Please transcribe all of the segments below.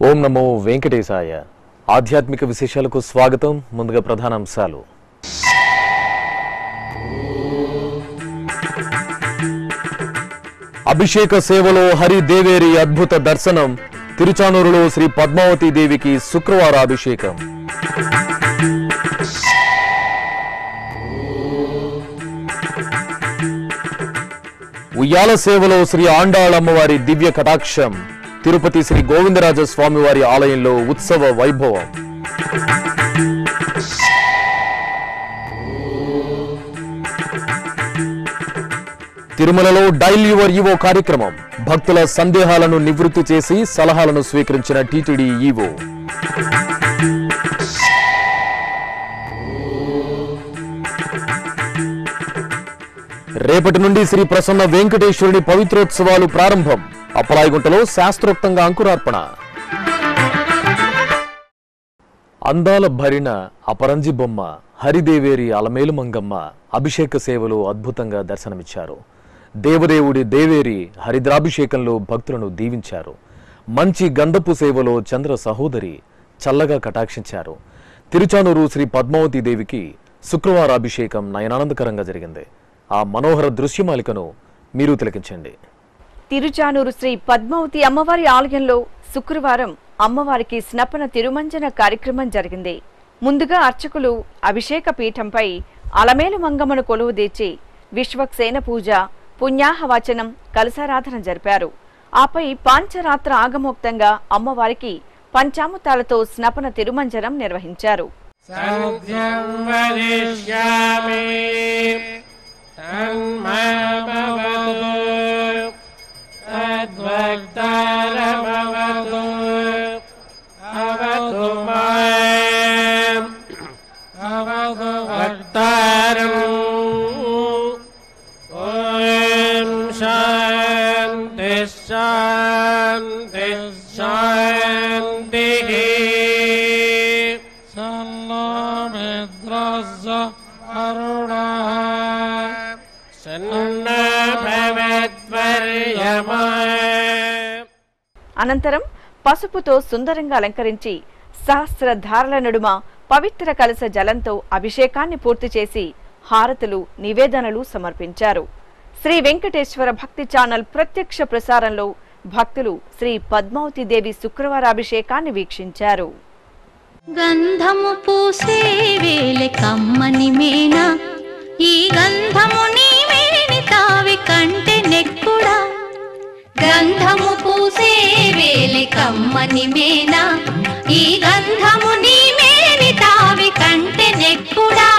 ఓం నమో వెంకటేశాయ ఆధ్యాత్మిక విశేషాలకు స్వాగతం ముందుగా ప్రధాన అంశాలు అభిషేక సేవలో హరి దేవేరి అద్భుత దర్శనం తిరుచానూరులో శ్రీ పద్మావతి దేవికి శుక్రవార అభిషేకం ఉయ్యాల సేవలో శ్రీ ఆండాళమ్మవారి దివ్య కటాక్షం తిరుపతి శ్రీ గోవిందరాజ స్వామివారి ఆలయంలో ఉత్సవ వైభవం తిరుమలలో డైల్ యువర్ ఈవో కార్యక్రమం భక్తుల సందేహాలను నివృత్తి చేసి సలహాలను స్వీకరించిన టీటీడీ ఈవో రేపటి నుండి శ్రీ ప్రసన్న వెంకటేశ్వరుని పవిత్రోత్సవాలు ప్రారంభం అప్పలాయిగుంటలో శాస్త్రోక్తంగా అంకురార్పణ అందాల భరిణ అపరంజి బొమ్మ హరిదేవేరి అలమేలు మంగమ్మ అభిషేక సేవలు అద్భుతంగా దర్శనమిచ్చారు దేవదేవుడి దేవేరి హరిద్రాభిషేకంలో భక్తులను దీవించారు మంచి గంధపు సేవలో చంద్ర సహోదరి చల్లగా కటాక్షించారు తిరుచానూరు శ్రీ పద్మావతి దేవికి శుక్రవార అభిషేకం నయనానందకరంగా జరిగింది ఆ మనోహర దృశ్యమాలికను మీరు తిలకించండి తిరుచానూరు శ్రీ పద్మావతి అమ్మవారి ఆలయంలో శుక్రవారం అమ్మవారికి స్నపన తిరుమంజన కార్యక్రమం జరిగింది ముందుగా అర్చకులు అభిషేక పీఠంపై అలమేలు మంగమ్మను కొలువుదీర్చి విశ్వక్సేన పూజ పుణ్యాహవచనం కలశారాధన జరిపారు ఆపై పాంచరాత్ర ఆగమోక్తంగా అమ్మవారికి పంచామృతాలతో స్నపన తిరుమంజనం నిర్వహించారు सद्यं वदिष्यामि तन्मामवतु तद्वक्तारमवतु अवतु माम् अवतु वक्तारम् ॐ शान्ति शान्ति शान्तिः सन्नमिद्रस्य अरुणः सन्न भवेद्वर्यमा అనంతరం పసుపుతో సుందరంగా అలంకరించి సహస్రధారల నడుమ పవిత్ర కలశ జలంతో అభిషేకాన్ని పూర్తి చేసి హారతులు నివేదనలు సమర్పించారు శ్రీ వెంకటేశ్వర భక్తి ఛానల్ ప్రత్యక్ష ప్రసారంలో భక్తులు శ్రీ పద్మావతి దేవి శుక్రవార అభిషేకాన్ని వీక్షించారు గంధము పూసే వేలె కమ్మని మేన ఈ గంధము నీ మేని తావి కంటే నెక్కుడా గంధము పూసే వేలె కమ్మని మేన ఈ గంధము నీ మేని తావి కంటే నెక్కుడా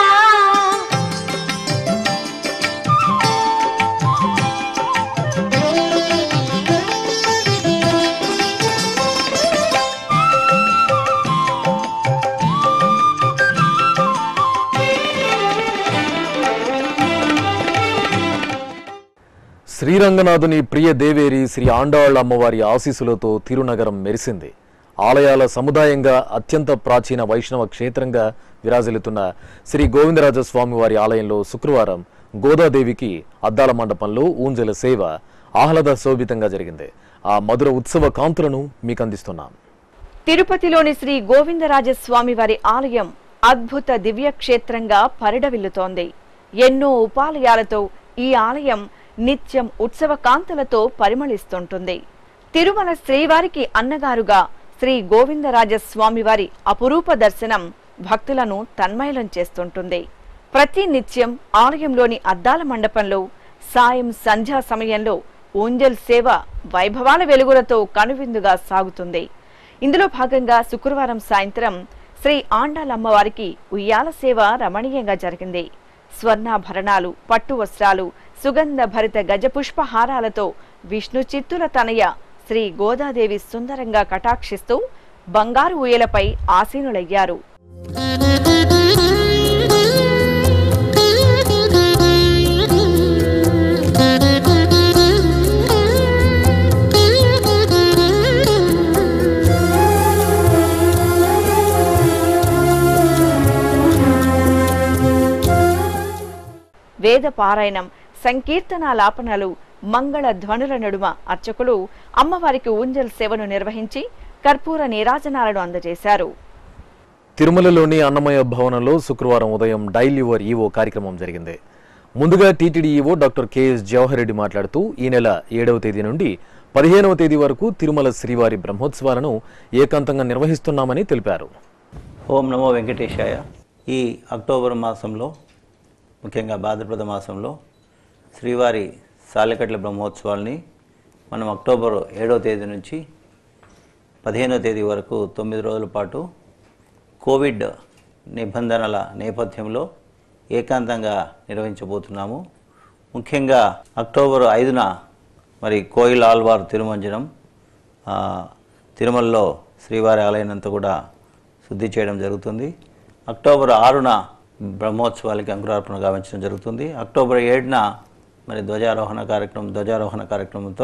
శ్రీరంగనాథుని ప్రియ దేవేరి శ్రీ ఆండాళ్ళ అమ్మవారి ఆశీస్సులతో తిరునగరం మెరిసింది ఆలయాల సముదాయంగా అత్యంత ప్రాచీన వైష్ణవ క్షేత్రంగా విరాజిల్లుతున్న శ్రీ గోవిందరాజ స్వామి వారి ఆలయంలో శుక్రవారం గోదాదేవికి అద్దాల మండపంలో ఊంజల సేవ ఆహ్లాద శోభితంగా జరిగింది ఆ మధుర ఉత్సవ కాంతులను మీకు అందిస్తున్నాం తిరుపతిలోని శ్రీ గోవిందరాజస్వామి వారి ఆలయం అద్భుత దివ్య క్షేత్రంగా పరిడవిల్లుతోంది ఎన్నో ఉపాలయాలతో ఈ ఆలయం నిత్యం ఉత్సవ కాంతులతో పరిమళిస్తుంటుంది తిరుమల శ్రీవారికి అన్నగారుగా శ్రీ గోవిందరాజస్వామి వారి అపురూప దర్శనం భక్తులను తన్మయలం చేస్తుంటుంది ప్రతి నిత్యం ఆలయంలోని అద్దాల మండపంలో సాయం సంధ్యా సమయంలో ఊంజల్ సేవ వైభవాల వెలుగులతో కనువిందుగా సాగుతుంది ఇందులో భాగంగా శుక్రవారం సాయంత్రం శ్రీ ఆండాలమ్మవారికి ఉయ్యాల సేవ రమణీయంగా జరిగింది స్వర్ణాభరణాలు పట్టు వస్త్రాలు సుగంధ భరిత గజపుష్ప హారాలతో విష్ణు చిత్తుల తనయ శ్రీ గోదాదేవి సుందరంగా కటాక్షిస్తూ బంగారు ఊయలపై ఆసీనులయ్యారు వేద పారాయణం సంకీర్తనాలాపనలు మంగళ ధ్వనుల నడుమ అర్చకులు అమ్మవారికి ఊంజల్ సేవను నిర్వహించి కర్పూర నీరాజనాలను అందజేశారు తిరుమలలోని అన్నమయ భవనంలో శుక్రవారం ఉదయం డైల్ యువర్ ఈవో కార్యక్రమం జరిగింది ముందుగా TTD EO doctor KS Jawahar Reddy మాట్లాడుతూ ఈ నెల ఏడవ తేదీ నుండి పదిహేనవ తేదీ వరకు తిరుమల శ్రీవారి బ్రహ్మోత్సవాలను ఏకాంతంగా నిర్వహిస్తున్నామని తెలిపారు ఓం నమో వెంకటేశాయ ఈ అక్టోబర్ మాసంలో ముఖ్యంగా భాద్రపద మాసంలో శ్రీవారి సాలెకట్ల బ్రహ్మోత్సవాల్ని మనం అక్టోబర్ ఏడవ తేదీ నుంచి పదిహేనవ తేదీ వరకు తొమ్మిది రోజుల పాటు కోవిడ్ నిబంధనల నేపథ్యంలో ఏకాంతంగా నిర్వహించబోతున్నాము ముఖ్యంగా అక్టోబర్ ఐదున మరి కోయిల్ ఆల్వార్ తిరుమంజనం ఆ, తిరుమలలో శ్రీవారి ఆలయానంతా కూడా శుద్ధి చేయడం జరుగుతుంది అక్టోబర్ ఆరున బ్రహ్మోత్సవాలకి అంకురార్పణ గావించడం జరుగుతుంది అక్టోబర్ ఏడున మరి ధ్వజారోహణ కార్యక్రమం ధ్వజారోహణ కార్యక్రమంతో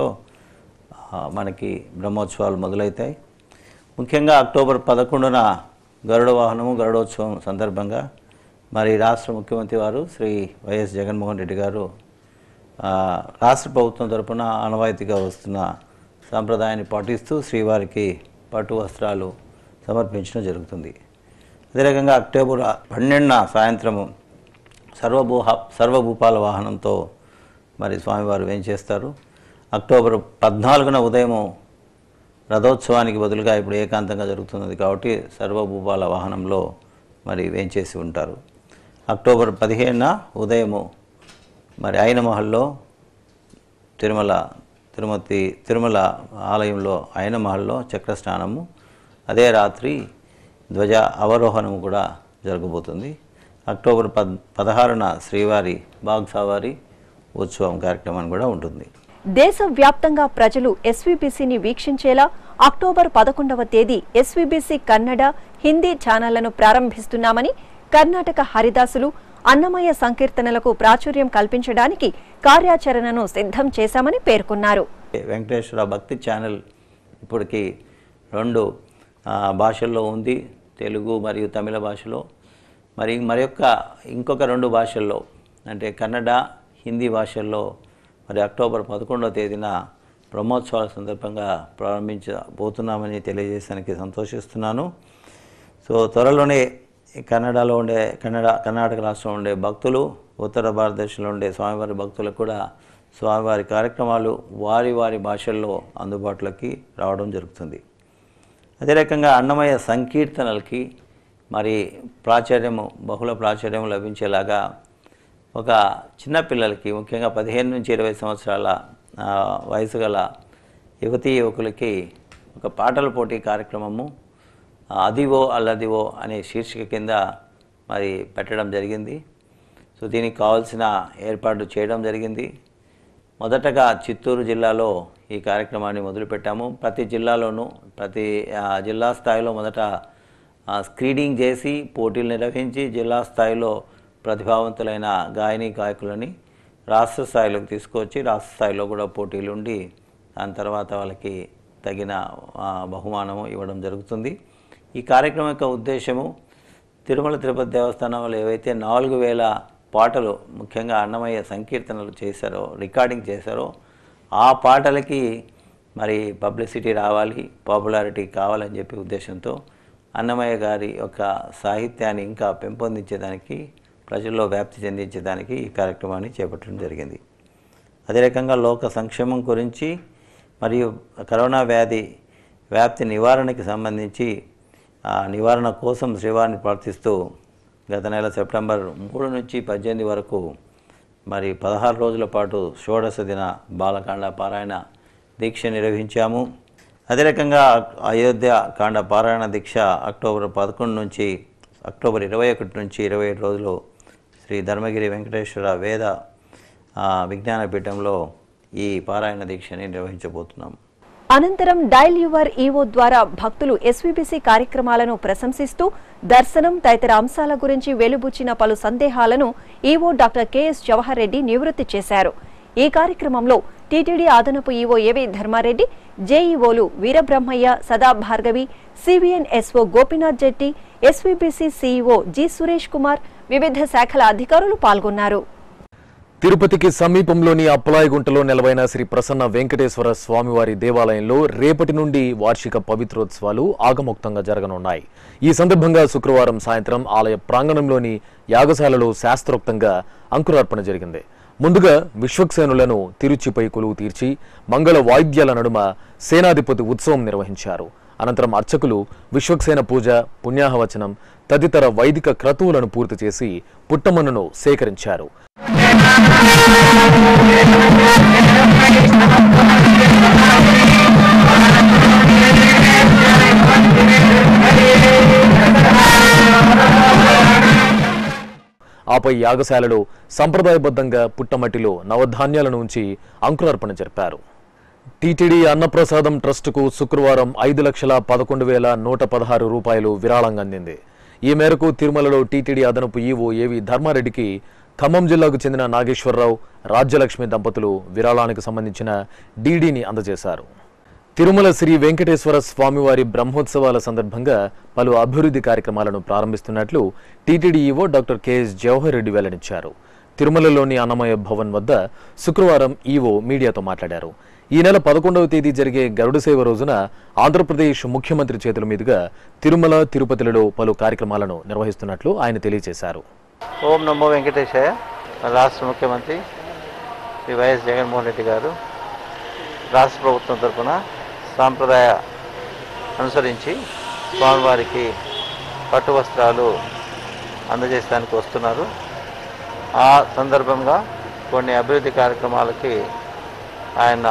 ఆ, మనకి బ్రహ్మోత్సవాలు మొదలవుతాయి ముఖ్యంగా అక్టోబర్ పదకొండున గరుడ వాహనము గరుడోత్సవం సందర్భంగా మరి రాష్ట్ర ముఖ్యమంత్రి వారు శ్రీ వైఎస్ జగన్మోహన్ రెడ్డి గారు ఆ, రాష్ట్ర ప్రభుత్వం తరపున ఆనవాయితీగా వస్తున్న సాంప్రదాయాన్ని పాటిస్తూ శ్రీవారికి పట్టు వస్త్రాలు సమర్పించడం జరుగుతుంది అదే రకంగా అక్టోబర్ పన్నెండున సాయంత్రము సర్వభూహ సర్వభూపాల వాహనంతో మరి స్వామివారు వేంచేస్తారు అక్టోబర్ పద్నాలుగున ఉదయము రథోత్సవానికి బదులుగా ఇప్పుడు ఏకాంతంగా జరుగుతున్నది కాబట్టి సర్వభూపాల వాహనంలో మరి వేంచేసి ఉంటారు అక్టోబర్ పదిహేనున ఉదయము మరి ఆయన మహల్లో తిరుమల తిరుమతి తిరుమల ఆలయంలో ఆయన మహల్లో చక్ర స్నానము అదే రాత్రి ధ్వజ అవరోహణము కూడా జరగబోతుంది అక్టోబర్ పద్ పదహారున శ్రీవారి బాగ్ సవారి ఉత్సవం కార్యక్రమం కూడా ఉంటుంది దేశవ్యాప్తంగా ప్రజలు ఎస్వీబీసీని వీక్షించేలా అక్టోబర్ పదకొండవ తేదీ ఎస్వీబీసీ కన్నడ హిందీ ఛానళ్లను ప్రారంభిస్తున్నామని కర్ణాటక హరిదాసులు అన్నమయ్య సంకీర్తనలకు ప్రాచుర్యం కల్పించడానికి కార్యాచరణను సిద్ధం చేశామని పేర్కొన్నారు వెంకటేశ్వర భక్తి ఛానల్ ఇప్పటికి రెండు ఆ, భాషల్లో ఉంది తెలుగు మరియు తమిళ భాషలో మరి మరొక ఇంకొక రెండు భాషల్లో అంటే కన్నడ హిందీ భాషల్లో మరి అక్టోబర్ పదకొండవ తేదీన బ్రహ్మోత్సవాల సందర్భంగా ప్రారంభించబోతున్నామని తెలియజేసానికి సంతోషిస్తున్నాను సో త్వరలోనే ఈ కన్నడలో ఉండే కన్నడ కర్ణాటక రాష్ట్రంలో ఉండే భక్తులు ఉత్తర భారతదేశంలో ఉండే స్వామివారి భక్తులకు కూడా స్వామివారి కార్యక్రమాలు వారి వారి భాషల్లో అందుబాటులోకి రావడం జరుగుతుంది అదే రకంగా అన్నమయ్య సంకీర్తనలకి మరి ప్రాచుర్యము బహుళ ప్రాచుర్యం లభించేలాగా ఒక చిన్న పిల్లలకి ముఖ్యంగా పదిహేను నుంచి ఇరవై సంవత్సరాల ఆ, వయసు గల యువతీ యువకులకి ఒక పాటల పోటీ కార్యక్రమము ఆ, అదివో అల్లదివో అనే శీర్షిక కింద మరి పెట్టడం జరిగింది సో దీనికి కావాల్సిన ఏర్పాట్లు చేయడం జరిగింది మొదటగా చిత్తూరు జిల్లాలో ఈ కార్యక్రమాన్ని మొదలుపెట్టాము ప్రతి జిల్లాలోనూ ప్రతి ఆ, జిల్లా స్థాయిలో మొదట ఆ, స్క్రీనింగ్ చేసి పోటీలు నిర్వహించి జిల్లా స్థాయిలో ప్రతిభావంతులైన గాయని గాయకులని రాష్ట్ర స్థాయిలోకి తీసుకొచ్చి రాష్ట్ర స్థాయిలో కూడా పోటీలు ఉండి దాని తర్వాత వాళ్ళకి తగిన ఆ, బహుమానము ఇవ్వడం జరుగుతుంది ఈ కార్యక్రమం యొక్క ఉద్దేశము తిరుమల తిరుపతి దేవస్థానం వాళ్ళు ఏవైతే నాలుగు వేల పాటలు ముఖ్యంగా అన్నమయ్య సంకీర్తనలు చేశారో రికార్డింగ్ చేశారో ఆ పాటలకి మరి పబ్లిసిటీ రావాలి పాపులారిటీ కావాలని చెప్పి ఉద్దేశంతో అన్నమయ్య గారి యొక్క సాహిత్యాన్ని ఇంకా పెంపొందించేదానికి ప్రజల్లో వ్యాప్తి చెందించేదానికి ఈ కార్యక్రమాన్ని చేపట్టడం జరిగింది అదే రకంగా లోక సంక్షేమం గురించి మరియు కరోనా వ్యాధి వ్యాప్తి నివారణకి సంబంధించి ఆ నివారణ కోసం శ్రీవారిని ప్రార్థిస్తూ గత నెల సెప్టెంబర్ మూడు నుంచి పద్దెనిమిది వరకు మరి పదహారు రోజుల పాటు షోడశ దిన బాలకాండ పారాయణ దీక్ష నిర్వహించాము అదే రకంగా అయోధ్య కాండ పారాయణ దీక్ష అక్టోబర్ పదకొండు నుంచి అక్టోబర్ ఇరవై ఒకటి నుంచి ఇరవై ఏడు రోజులు శ్రీ ధర్మగిరి వెంకటేశ్వర వేద ఆ, విజ్ఞాన పీఠంలో ఈ పారాయణ దీక్షని నిర్వహించబోతున్నాము అనంతరం డైల్ యువర్ ఈవో ద్వారా భక్తులు ఎస్వీబీసీ కార్యక్రమాలను ప్రశంసిస్తూ దర్శనం తదితర అంశాల గురించి వెలుబుచ్చిన పలు సందేహాలను EO doctor KS Jawahar Reddy నివృత్తి చేశారు ఈ కార్యక్రమంలో టీటీడీ అదనపు ఈవో ఏవి ధర్మారెడ్డి జేఈఓలు వీరబ్రహ్మయ్య సదా భార్గవి సివిఎన్ ఎస్ఓ Gopinath Jetti SVBC CEO G Suresh Kumar వివిధ శాఖల అధికారులు పాల్గొన్నారు తిరుపతికి సమీపంలోని అప్పలాయగుంటలో నెలవైన శ్రీ ప్రసన్న వెంకటేశ్వర స్వామివారి దేవాలయంలో రేపటి నుండి వార్షిక పవిత్రోత్సవాలు ఆగమోక్తంగా జరగనున్నాయి ఈ సందర్భంగా శుక్రవారం సాయంత్రం ఆలయ ప్రాంగణంలోని యాగశాలలో శాస్త్రోక్తంగా అంకురార్పణ జరిగింది ముందుగా విశ్వక్సేనులను తిరుచిపై కొలువు తీర్చి మంగళ వాయిద్యాల నడుమ సేనాధిపతి ఉత్సవం నిర్వహించారు అనంతరం అర్చకులు విశ్వక్సేన పూజ పుణ్యాహవచనం తదితర వైదిక క్రతువులను పూర్తి చేసి పుట్టమన్నును సేకరించారు ఆపై యాగశాలలో సంప్రదాయబద్ధంగా పుట్టమట్టిలో నవధాన్యాలను ఉంచి అంకురార్పణ జరిపారు టీటీడీ అన్నప్రసాదం ట్రస్టుకు శుక్రవారం ఐదు లక్షల పదకొండు వేల నూట పదహారు రూపాయలు విరాళంగా అందింది ఈ మేరకు తిరుమలలో టీటీడీ అదనపు ఈవో ఏవి ధర్మారెడ్డికి ఖమ్మం జిల్లాకు చెందిన నాగేశ్వరరావు రాజ్యలక్ష్మి దంపతులు విరాళానికి సంబంధించిన డీడీని అందజేశారు తిరుమల శ్రీ వెంకటేశ్వర స్వామివారి బ్రహ్మోత్సవాల సందర్భంగా పలు అభివృద్ధి కార్యక్రమాలను ప్రారంభిస్తున్నట్లు TTD EO doctor KS Jawahar Reddy వెల్లడించారు తిరుమలలోని అన్నమయ భవన్ వద్ద శుక్రవారం ఈవో మీడియాతో మాట్లాడారు ఈ నెల పదకొండవ తేదీ జరిగే గరుడ సేవ రోజున ఆంధ్రప్రదేశ్ ముఖ్యమంత్రి చేతుల మీదుగా తిరుమల తిరుపతిలలో పలు కార్యక్రమాలను నిర్వహిస్తున్నట్లు ఆయన తెలియజేశారు ఓం నమో వెంకటేశాయ మన రాష్ట్ర ముఖ్యమంత్రి శ్రీ వైఎస్ జగన్మోహన్ రెడ్డి గారు రాష్ట్ర ప్రభుత్వం తరఫున సాంప్రదాయ అనుసరించి స్వామివారికి పట్టు వస్త్రాలు అందజేయడానికి వస్తున్నారు ఆ సందర్భంగా కొన్ని అభివృద్ధి కార్యక్రమాలకి ఆయన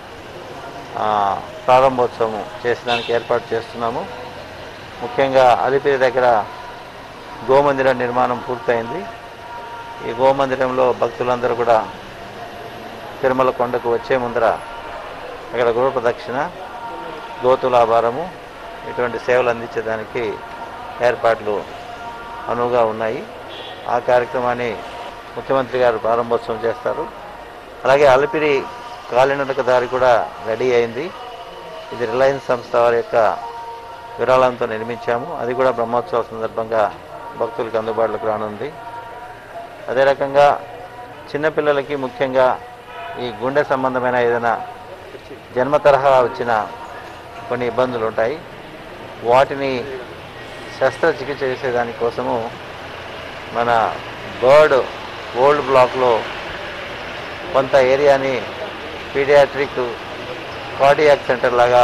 ఆ, ప్రారంభోత్సవం చేసడానికి ఏర్పాటు చేస్తున్నాము ముఖ్యంగా అలిపిరి దగ్గర గోమందిర నిర్మాణం పూర్తయింది ఈ గోమందిరంలో భక్తులందరూ కూడా తిరుమల కొండకు వచ్చే ముందర అక్కడ గృహ ప్రదక్షిణ గోతులాభారము ఇటువంటి సేవలు అందించేదానికి ఏర్పాట్లు అనువుగా ఉన్నాయి ఆ కార్యక్రమాన్ని ముఖ్యమంత్రి గారు ప్రారంభోత్సవం చేస్తారు అలాగే అలిపిరి కాలినడక దారి కూడా రెడీ అయింది ఇది రిలయన్స్ సంస్థ వారి యొక్క విరాళంతో నిర్మించాము అది కూడా బ్రహ్మోత్సవ సందర్భంగా భక్తులకు అందుబాటులోకి రానుంది అదే రకంగా చిన్నపిల్లలకి ముఖ్యంగా ఈ గుండె సంబంధమైన ఏదైనా జన్మ తరహా వచ్చిన కొన్ని ఇబ్బందులు ఉంటాయి వాటిని శస్త్రచికిత్స చేసేదాని కోసము మన బర్డ్ ఓల్డ్ బ్లాక్లో కొంత ఏరియాని పీడియాట్రిక్ కార్డియాక్ సెంటర్ లాగా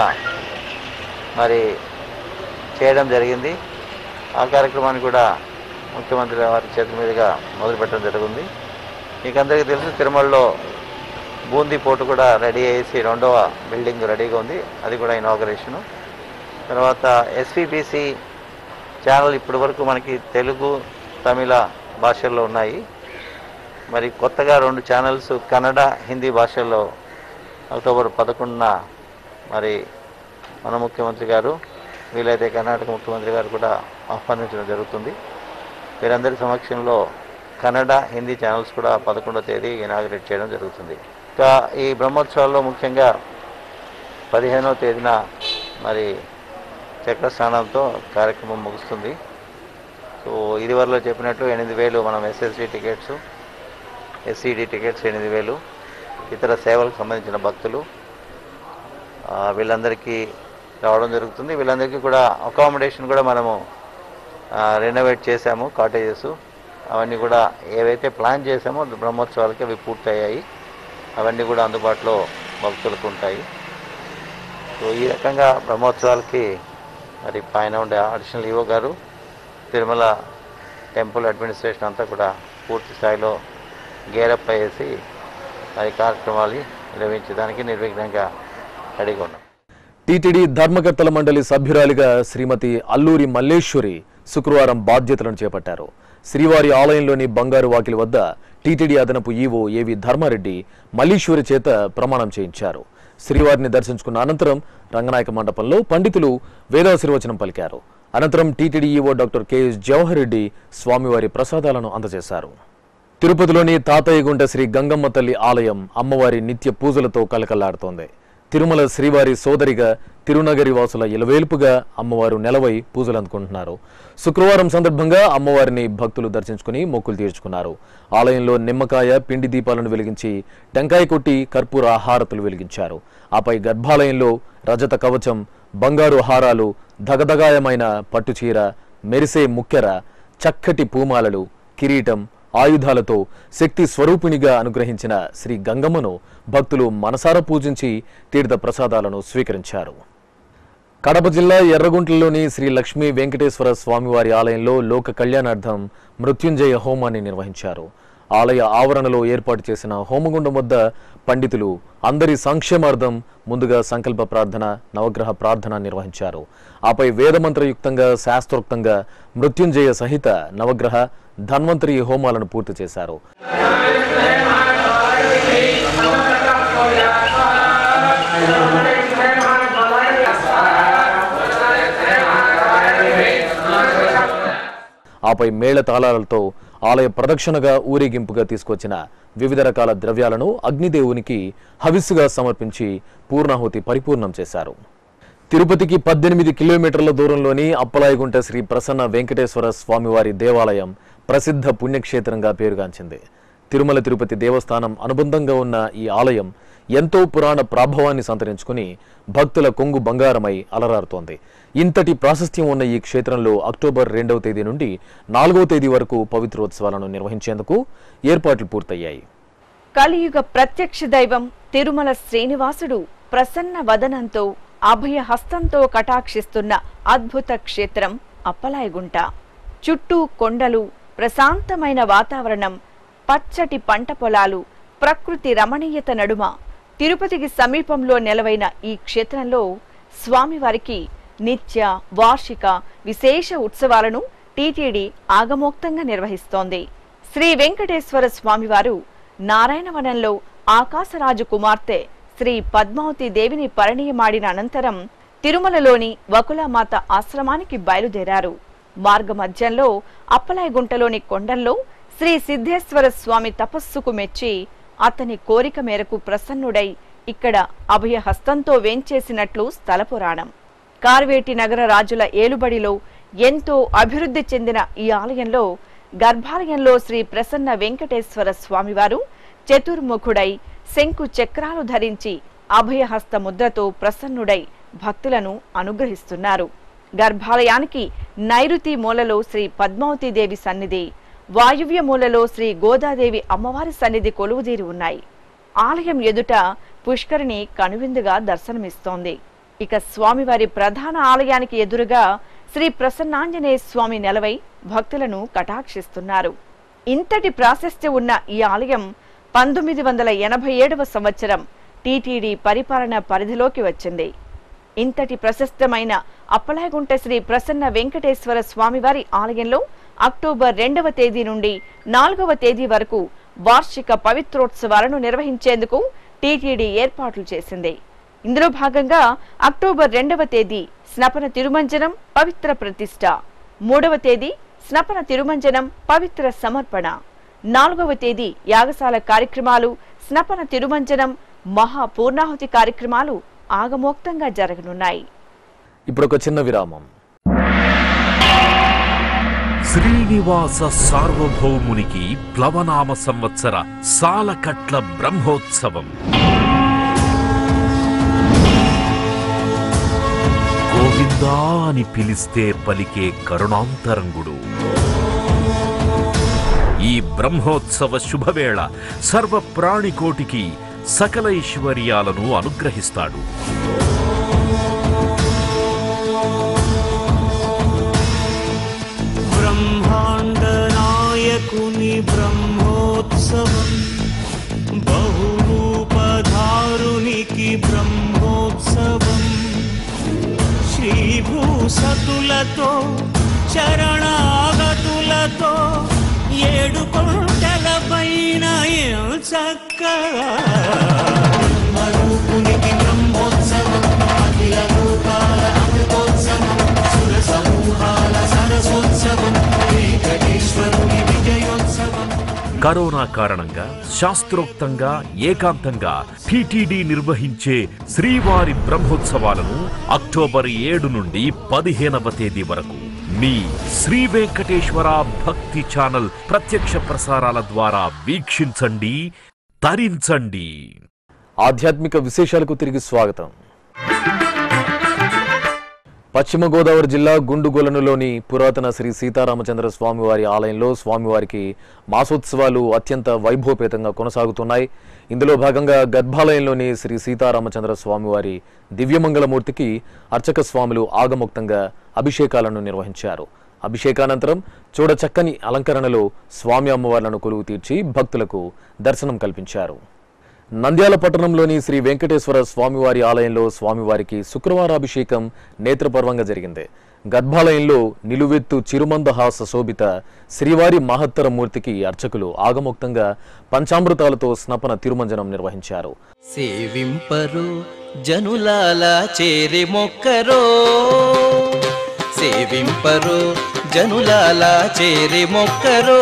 మరి చేయడం జరిగింది ఆ కార్యక్రమాన్ని కూడా ముఖ్యమంత్రి వారి చేతుల మీదుగా మొదలుపెట్టడం జరిగింది మీకు అందరికీ తెలుసు తిరుమలలో బూందీ పోర్టు కూడా రెడీ అయ్యేసి రెండవ బిల్డింగ్ రెడీగా ఉంది అది కూడా ఇనాగరేషను తర్వాత ఎస్విబిసి ఛానల్ ఇప్పటి వరకు మనకి తెలుగు తమిళ భాషల్లో ఉన్నాయి మరి కొత్తగా రెండు ఛానల్స్ కన్నడ హిందీ భాషల్లో అక్టోబర్ పదకొండున మరి మన ముఖ్యమంత్రి గారు వీలైతే కర్ణాటక ముఖ్యమంత్రి గారు కూడా ఆహ్వానించడం జరుగుతుంది వీరందరి సమక్షంలో కన్నడ హిందీ ఛానల్స్ కూడా పదకొండో తేదీ ఇనాగ్రేట్ చేయడం జరుగుతుంది ఇంకా ఈ బ్రహ్మోత్సవాల్లో ముఖ్యంగా పదిహేనవ తేదీన మరి చక్రస్నానంతో కార్యక్రమం ముగుస్తుంది సో ఇదివరలో చెప్పినట్లు ఎనిమిది వేలు మనం ఎస్ఎస్డి టికెట్స్ ఎస్సీడి టికెట్స్ ఎనిమిది వేలు ఇతర సేవలకు సంబంధించిన భక్తులు ఆ, వీళ్ళందరికీ రావడం జరుగుతుంది వీళ్ళందరికీ కూడా అకామిడేషన్ కూడా మనము రెనోవేట్ చేశాము కాటేజెస్ అవన్నీ కూడా ఏవైతే ప్లాన్ చేశామో బ్రహ్మోత్సవాలకి అవి పూర్తయ్యాయి అవన్నీ కూడా అందుబాటులో భక్తులకు ఉంటాయి సో ఈ రకంగా బ్రహ్మోత్సవాలకి మరి పైన ఉండే అడిషనల్ ఈవో గారు తిరుమల టెంపుల్ అడ్మినిస్ట్రేషన్ అంతా కూడా పూర్తి స్థాయిలో గేరప్ అయ్యేసి మరి కార్యక్రమాలు నిర్వహించడానికి నిర్విఘ్నంగా రెడీగా ఉన్నాం టీటీడీ ధర్మకర్తల మండలి సభ్యురాలిగా శ్రీమతి అల్లూరి మల్లేశ్వరి శుక్రవారం బాధ్యతలను చేపట్టారు శ్రీవారి ఆలయంలోని బంగారు వాకిలి వద్ద టీటీడీ అదనపు ఈవో ఏవి ధర్మారెడ్డి మల్లీశ్వరి చేత ప్రమాణం చేయించారు శ్రీవారిని దర్శించుకున్న అనంతరం రంగనాయక మండపంలో పండితులు వేదాశీర్వచనం పలికారు అనంతరం TTD EO doctor KS Jawahar Reddy స్వామివారి ప్రసాదాలను అందజేశారు తిరుపతిలోని తాతయ్యగుంట శ్రీ గంగమ్మ తల్లి ఆలయం అమ్మవారి నిత్య పూజలతో కలకల్లాడుతోంది తిరుమల శ్రీవారి సోదరిగా తిరునగరి వాసుల ఇలవేల్పుగా అమ్మవారు నెలవై పూజలు అందుకుంటున్నారు శుక్రవారం సందర్భంగా అమ్మవారిని భక్తులు దర్శించుకుని మొక్కులు తీర్చుకున్నారు ఆలయంలో నిమ్మకాయ పిండి దీపాలను వెలిగించి టెంకాయ కొట్టి కర్పూర హారతులు వెలిగించారు ఆపై గర్భాలయంలో రజత కవచం బంగారు హారాలు దగదగాయమైన పట్టుచీర మెరిసే ముక్కెర చక్కటి పూమాలలు కిరీటం ఆయుధాలతో శక్తి స్వరూపిణిగా అనుగ్రహించిన శ్రీ గంగమ్మను భక్తులు మనసారా పూజించి తీర్థ ప్రసాదాలను స్వీకరించారు కడప జిల్లా ఎర్రగుంట్లలోని శ్రీ లక్ష్మీ వెంకటేశ్వర స్వామివారి ఆలయంలో లోక కళ్యాణార్థం మృత్యుంజయ హోమాన్ని నిర్వహించారు ఆలయ ఆవరణలో ఏర్పాటు చేసిన హోమగుండం వద్ద పండితులు అందరి సంక్షేమార్థం ముందుగా సంకల్ప ప్రార్థన నవగ్రహ ప్రార్థన నిర్వహించారు ఆపై వేదమంత్రయుక్తంగా శాస్త్రోక్తంగా మృత్యుంజయ సహిత నవగ్రహ ధన్వంతరి హోమాలను పూర్తి చేశారు ఆపై మేళ తాళాలతో ఆలయ ప్రదక్షిణగా ఊరేగింపుగా తీసుకొచ్చిన వివిధ రకాల ద్రవ్యాలను అగ్నిదేవునికి హవిస్సుగా సమర్పించి పూర్ణాహుతి పరిపూర్ణం చేశారు తిరుపతికి పద్దెనిమిది కిలోమీటర్ల దూరంలోని అప్పలాయగుంట శ్రీ ప్రసన్న వెంకటేశ్వర స్వామివారి దేవాలయం ప్రసిద్ధ పుణ్యక్షేత్రంగా పేరుగాంచింది తిరుమల తిరుపతి దేవస్థానం అనుబంధంగా ఉన్న ఈ ఆలయం ఎంతో పురాణ ప్రాభవాన్ని సంతరించుకుని భక్తుల కొంగు బంగారమై అలరారుతోంది ఇంతటి ప్రాశస్త్యం ఉన్న ఈ క్షేత్రంలో అక్టోబర్ రెండవ తేదీ నుండి నాలుగవ తేదీ వరకు పవిత్రోత్సవాలను నిర్వహించేందుకు ఏర్పాట్లు పూర్తయ్యాయి కలియుగ ప్రత్యక్ష దైవం తిరుమల శ్రీనివాసుడు ప్రసన్న వదనంతో అభయ హస్తంతో కటాక్షిస్తున్న అద్భుత క్షేత్రం అప్పలాయగుంట చుట్టూ కొండలు ప్రశాంతమైన వాతావరణం పచ్చటి పంట పొలాలు ప్రకృతి రమణీయత నడుమ తిరుపతికి సమీపంలో నెలవైన ఈ క్షేత్రంలో స్వామివారికి నిత్య వార్షిక విశేష ఉత్సవాలను టీటీడీ ఆగమోక్తంగా నిర్వహిస్తోంది శ్రీ వెంకటేశ్వర స్వామివారు నారాయణవనంలో ఆకాశరాజు కుమార్తె శ్రీ పద్మావతి దేవిని పరిణయమాడిన అనంతరం తిరుమలలోని వకులామాత ఆశ్రమానికి బయలుదేరారు మార్గమధ్యంలో అప్పలాయగుంటలోని కొండల్లో శ్రీ సిద్ధేశ్వర స్వామి తపస్సుకు మెచ్చి అతని కోరిక మేరకు ప్రసన్నుడై ఇక్కడ అభయహస్తంతో వేంచేసినట్లు స్థల పురాణం కార్వేటి నగర రాజుల ఏలుబడిలో ఎంతో అభివృద్ధి చెందిన ఈ ఆలయంలో గర్భాలయంలో శ్రీ ప్రసన్న వెంకటేశ్వర స్వామివారు చతుర్ముఖుడై శంకు చక్రాలు ధరించి అభయహస్త ముద్రతో ప్రసన్నుడై భక్తులను అనుగ్రహిస్తున్నారు గర్భాలయానికి నైరుతి మూలలో శ్రీ పద్మావతి దేవి సన్నిధి వాయువ్య మూలలో శ్రీ గోదాదేవి అమ్మవారి సన్నిధి కొలువుదీరి ఉన్నాయి ఆలయం ఎదుట పుష్కరిణి కనువిందుగా దర్శనమిస్తోంది ఇక స్వామివారి ప్రధాన ఆలయానికి ఎదురుగా శ్రీ ప్రసన్నాంజనేయ స్వామి నెలవై భక్తులను కటాక్షిస్తున్నారు ఇంతటి ప్రాశస్త్యం ఉన్న ఈ ఆలయం పంతొమ్మిది వందల ఎనభై ఏడవ సంవత్సరం టీటీడీ పరిపాలన పరిధిలోకి వచ్చింది ఇంతటి ప్రశస్తమైన అప్పలాయగుంట శ్రీ ప్రసన్న వెంకటేశ్వర స్వామివారి ఆలయంలో అక్టోబర్ రెండవ తేదీ నుండి నాలుగవ తేదీ వరకు వార్షిక పవిత్రోత్సవాలను నిర్వహించేందుకు టీటీడీ ఏర్పాట్లు చేసింది ఇందులో భాగంగా అక్టోబర్ రెండవ తేదీ స్నపన తిరుమంజనం పవిత్ర ప్రతిష్ట మూడవ తేదీ స్నపన తిరుమంజనం పవిత్ర సమర్పణ నాలుగవ తేదీ యాగశాల కార్యక్రమాలు స్నపన తిరుమంజనం మహా పూర్ణాహుతి కార్యక్రమాలు ఆగమోక్తంగా జరగనున్నాయి ఇప్పుడు ఒక చిన్న విరామం శ్రీనివాస సార్వభౌమునికి ప్లవనామ సంవత్సర సాలకట్ల బ్రహ్మోత్సవం గోవిందా అని పిలిస్తే పలికే కరుణాంతరంగుడు ఈ బ్రహ్మోత్సవ శుభవేళ సర్వ ప్రాణికోటికి సకల ఐశ్వర్యాలను అనుగ్రహిస్తాడు బ్రహ్మాండనాయకుని బ్రహ్మోత్సవం బహురూపధారునికి బ్రహ్మోత్సవం శ్రీభూసతులతో చరణాగతులతో ఏడు కొండల పైన చక్కగా బ్రహ్మరూపునికి బ్రహ్మోత్సవం అఖిల లోకాల అమృతోత్సవం సుర సమూహాల సరసోత్సవం వెంకటేశ్వరుని విజయోత్సవం కరోనా కారణంగా శాస్త్రోక్తంగా ఏకాంతంగా టిటిడి నిర్వహించే శ్రీవారి బ్రహ్మోత్సవాలను అక్టోబర్ ఏడు నుండి పదిహేనవ తేదీ వరకు మీ శ్రీ వెంకటేశ్వర భక్తి ఛానల్ ప్రత్యక్ష ప్రసారాల ద్వారా వీక్షించండి తరించండి ఆధ్యాత్మిక విశేషాలకు తిరిగి స్వాగతం పశ్చిమ గోదావరి జిల్లా గుండుగొలనులోని పురాతన శ్రీ సీతారామచంద్ర స్వామివారి ఆలయంలో స్వామివారికి మాసోత్సవాలు అత్యంత వైభవపేతంగా కొనసాగుతున్నాయి ఇందులో భాగంగా గర్భాలయంలోని శ్రీ సీతారామచంద్ర స్వామివారి దివ్యమంగళమూర్తికి అర్చక స్వాములు ఆగముక్తంగా అభిషేకాలను నిర్వహించారు అభిషేకానంతరం చూడచక్కని అలంకరణలో స్వామి అమ్మవార్లను కొలువు తీర్చి భక్తులకు దర్శనం కల్పించారు నంద్యాల పట్టణంలోని శ్రీ వెంకటేశ్వర స్వామివారి ఆలయంలో స్వామివారికి శుక్రవారాభిషేకం నేత్రపర్వంగా జరిగింది గర్భాలయంలో నిలువెత్తు చిరుమందహాస శోభిత శ్రీవారి మహత్తర మూర్తికి అర్చకులు ఆగమోక్తంగా పంచామృతాలతో స్నపన తిరుమంజనం నిర్వహించారు సేవింపరు జనులాల చేరి మొక్కరో సేవింపరు జనులాల చేరి మొక్కరో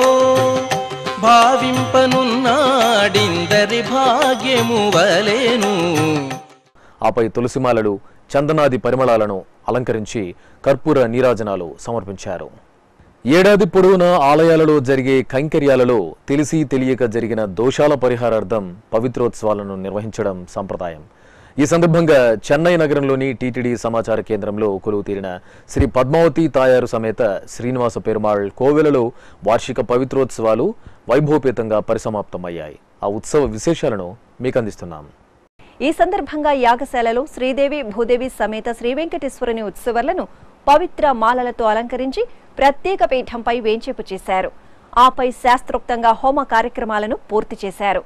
భావింపనున్నాడిందరి భాగ్యము వలెను ఆపై తులసిమాలలు చందనాది పరిమళాలను అలంకరించి కర్పూర నీరాజనాలు సమర్పించారు ఏడాది పొడవునా ఆలయాలలో జరిగే కైంకర్యాలలో తెలిసి తెలియక జరిగిన దోషాల పరిహారార్థం పవిత్రోత్సవాలను నిర్వహించడం సంప్రదాయం ఈ సందర్భంగా చెన్నై నగరంలోని టీటీడీ సమాచార కేంద్రంలో కొలువు తీరిన శ్రీ పద్మావతి తాయారు సమేత శ్రీనివాస పెరుమాళ్ కోవెలలో వార్షిక పవిత్రోత్సవాలు వైభవపేతంగా పరిసమాప్తమయ్యాయి ఆ ఉత్సవ విశేషాలను మీకు అందిస్తున్నాం ఈ సందర్భంగా యాగశాలలో శ్రీదేవి భూదేవి సమేత శ్రీ వెంకటేశ్వరుని ఉత్సవాలను పవిత్ర మాలలతో అలంకరించి ప్రత్యేక పీఠంపై వేంచేపు చేశారు ఆపై శాస్త్రోక్తంగా హోమ కార్యక్రమాలను పూర్తి చేశారు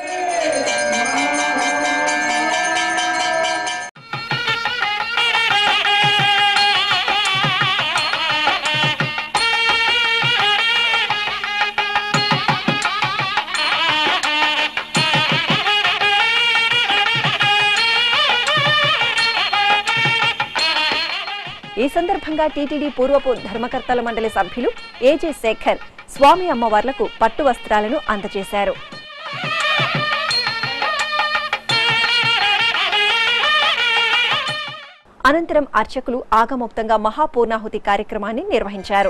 ఈ సందర్భంగా టీటీడీ పూర్వపు ధర్మకర్తల మండలి సభ్యులు ఏజే శేఖర్ స్వామి అమ్మవార్లకు పట్టు వస్త్రాలను అందజేశారు అనంతరం అర్చకులు ఆగమోక్తంగా మహాపూర్ణాహుతి కార్యక్రమాన్ని నిర్వహించారు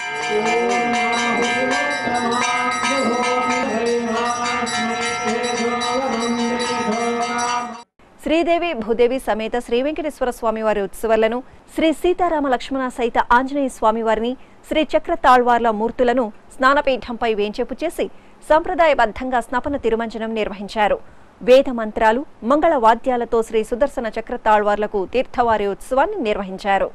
శ్రీదేవి భూదేవి సమేత శ్రీ వెంకటేశ్వర స్వామివారి ఉత్సవాలను శ్రీ సీతారామ లక్ష్మణ సహిత ఆంజనేయ స్వామివారిని శ్రీ చక్ర తాళ్వార్ల మూర్తులను స్నానపీఠంపై వేంచేపు చేసి సంప్రదాయబద్ధంగా స్నపన తిరుమంజనం నిర్వహించారు వేద మంత్రాలు మంగళ వాద్యాలతో శ్రీ సుదర్శన చక్ర తాళ్వార్లకు తీర్థవారి ఉత్సవాన్ని నిర్వహించారు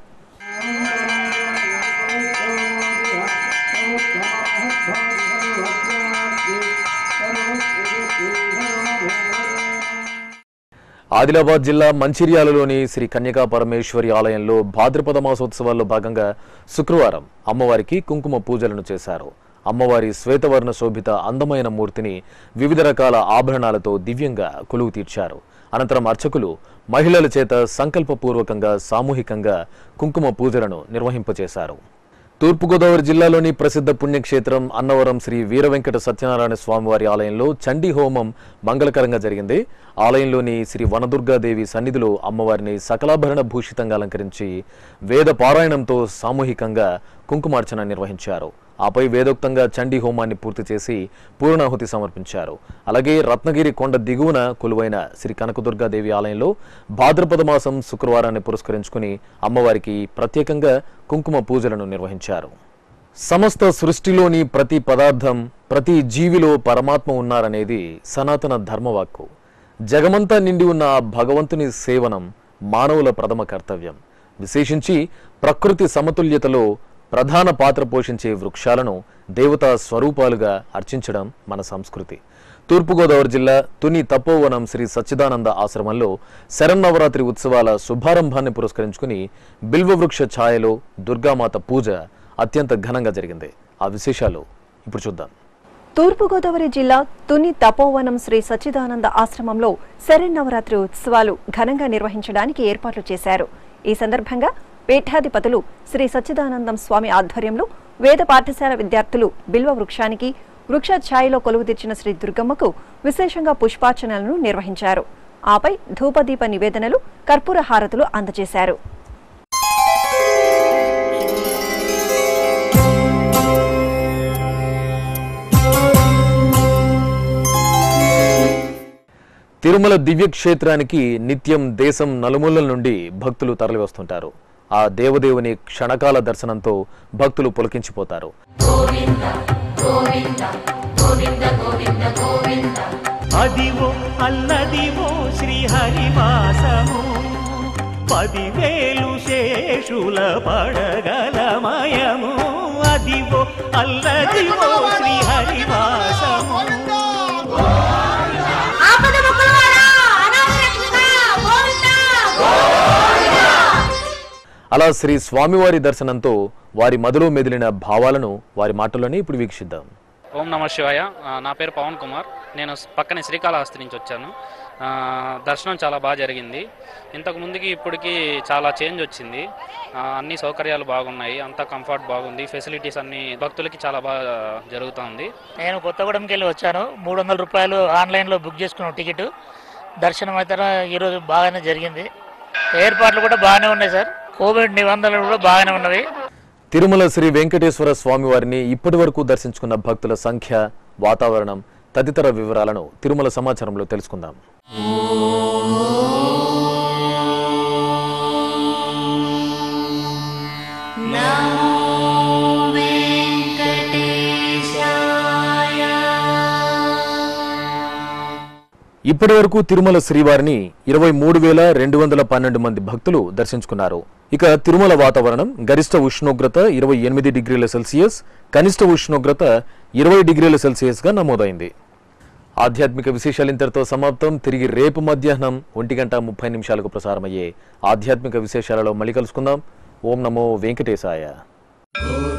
ఆదిలాబాద్ జిల్లా మంచిర్యాలలోని శ్రీ కన్యకా పరమేశ్వరి ఆలయంలో భాద్రపద మాసోత్సవాల్లో భాగంగా శుక్రవారం అమ్మవారికి కుంకుమ పూజలను చేశారు అమ్మవారి శ్వేతవర్ణ శోభిత అందమైన మూర్తిని వివిధ రకాల ఆభరణాలతో దివ్యంగా కొలువు తీర్చారు అనంతరం అర్చకులు మహిళల చేత సంకల్పపూర్వకంగా సామూహికంగా కుంకుమ పూజలను నిర్వహింపచేశారు తూర్పుగోదావరి జిల్లాలోని ప్రసిద్ధ పుణ్యక్షేత్రం అన్నవరం శ్రీ వీర వెంకట సత్యనారాయణ స్వామివారి ఆలయంలో చండీ హోమం మంగళకరంగా జరిగింది ఆలయంలోని శ్రీ వనదుర్గాదేవి సన్నిధిలో అమ్మవారిని సకలాభరణ భూషితంగా అలంకరించి వేద పారాయణంతో సామూహికంగా కుంకుమార్చన నిర్వహించారు ఆపై వేదోక్తంగా చండీ హోమాన్ని పూర్తి చేసి పూర్ణాహుతి సమర్పించారు అలాగే రత్నగిరి కొండ దిగువన కొలువైన శ్రీ కనకదుర్గాదేవి ఆలయంలో భాద్రపద మాసం శుక్రవారాన్ని పురస్కరించుకుని అమ్మవారికి ప్రత్యేకంగా కుంకుమ పూజలను నిర్వహించారు సమస్త సృష్టిలోని ప్రతి పదార్థం ప్రతి జీవిలో పరమాత్మ ఉన్నారనేది సనాతన ధర్మవాక్కు జగమంతా నిండి ఉన్న ఆ భగవంతుని సేవనం మానవుల ప్రథమ కర్తవ్యం విశేషించి ప్రకృతి సమతుల్యతలో ప్రధాన పాత్ర పోషించే వృక్షాలను దేవతా స్వరూపాలుగా అర్చించడం మన సంస్కృతి తూర్పుగోదావరి జిల్లా తుని తపోవనం శ్రీ సచ్చిదానంద ఆశ్రమంలో శరన్నవరాత్రి ఉత్సవాల శుభారంభాన్ని పురస్కరించుకుని బిల్వవృక్ష ఛాయలో దుర్గామాత పూజ అత్యంత ఘనంగా జరిగింది ఆ విశేషాలు ఇప్పుడు చూద్దాం తూర్పుగోదావరి జిల్లా తుని తపోవనం శ్రీ సచ్చిదానంద ఆశ్రమంలో శరన్నవరాత్రి ఉత్సవాలు ఘనంగా నిర్వహించడానికి ఏర్పాట్లు చేశారు ఈ సందర్భంగా పీఠాధిపతులు శ్రీ సచ్చిదానందం స్వామి ఆధ్వర్యంలో వేద పాఠశాల విద్యార్థులు బిల్వ వృక్షానికి వృక్ష ఛాయలో కొలువు తెచ్చిన శ్రీ దుర్గమ్మకు విశేషంగా పుష్పార్చనలను నిర్వహించారు ఆపై ధూపదీప నివేదనలు కర్పూర హారతులు అందజేశారు తిరుమల దివ్యక్షేత్రానికి నిత్యం దేశం నలుమూలల నుండి భక్తులు తరలివస్తుంటారు ఆ దేవదేవుని క్షణకాల దర్శనంతో భక్తులు పులకించిపోతారు అదివో అల్లదివో శ్రీహరివాసము పదివేలు శేషుల పడగలమయము అదివో అల్లదివో శ్రీహరివాసము అలా శ్రీ స్వామివారి దర్శనంతో వారి మదిలో మెదిలిన భావాలను వారి మాటల్లోనే ఇప్పుడు వీక్షిద్దాం ఓం నమ శివాయ ఆ, నా పేరు పవన్ కుమార్ నేను స్- పక్కనే శ్రీకాళహస్తి నుంచి వచ్చాను ఆ, దర్శనం చాలా బాగా జరిగింది ఇంతకు ముందుకి ఇప్పటికి చాలా చేంజ్ వచ్చింది ఆ, అన్ని సౌకర్యాలు బాగున్నాయి అంతా కంఫర్ట్ బాగుంది ఫెసిలిటీస్ అన్ని భక్తులకి చాలా బాగా జరుగుతుంది నేను కొత్తగూడెంకి వెళ్ళి వచ్చాను మూడు వందల రూపాయలు ఆన్లైన్లో బుక్ చేసుకున్నాను టికెట్ దర్శనం అయితే ఈరోజు బాగానే జరిగింది ఏర్పాట్లు కూడా బాగానే ఉన్నాయి సార్ కోవిడ్ నిబంధనలు కూడా బాగానే ఉన్నవి తిరుమల శ్రీ వెంకటేశ్వర స్వామివారిని ఇప్పటి వరకు దర్శించుకున్న భక్తుల సంఖ్య వాతావరణం తదితర వివరాలను తిరుమల సమాచారంలో తెలుసుకుందాం ఇప్పటి వరకు తిరుమల శ్రీవారిని ఇరవై మూడు వేల రెండు వందల పన్నెండు మంది భక్తులు దర్శించుకున్నారు ఇక తిరుమల వాతావరణం గరిష్ట ఉష్ణోగ్రత ఇరవై ఎనిమిది డిగ్రీల సెల్సియస్ కనిష్ట ఉష్ణోగ్రత ఇరవై డిగ్రీల సెల్సియస్ గా నమోదైంది ఆధ్యాత్మిక విశేషాలు ఇంతటితో సమాప్తం తిరిగి రేపు మధ్యాహ్నం ఒంటి గంట ముప్పై నిమిషాలకు ప్రసారమయ్యే ఆధ్యాత్మిక విశేషాలలో మళ్ళీ కలుసుకుందాం ఓం నమో వెంకటేశాయ ఓ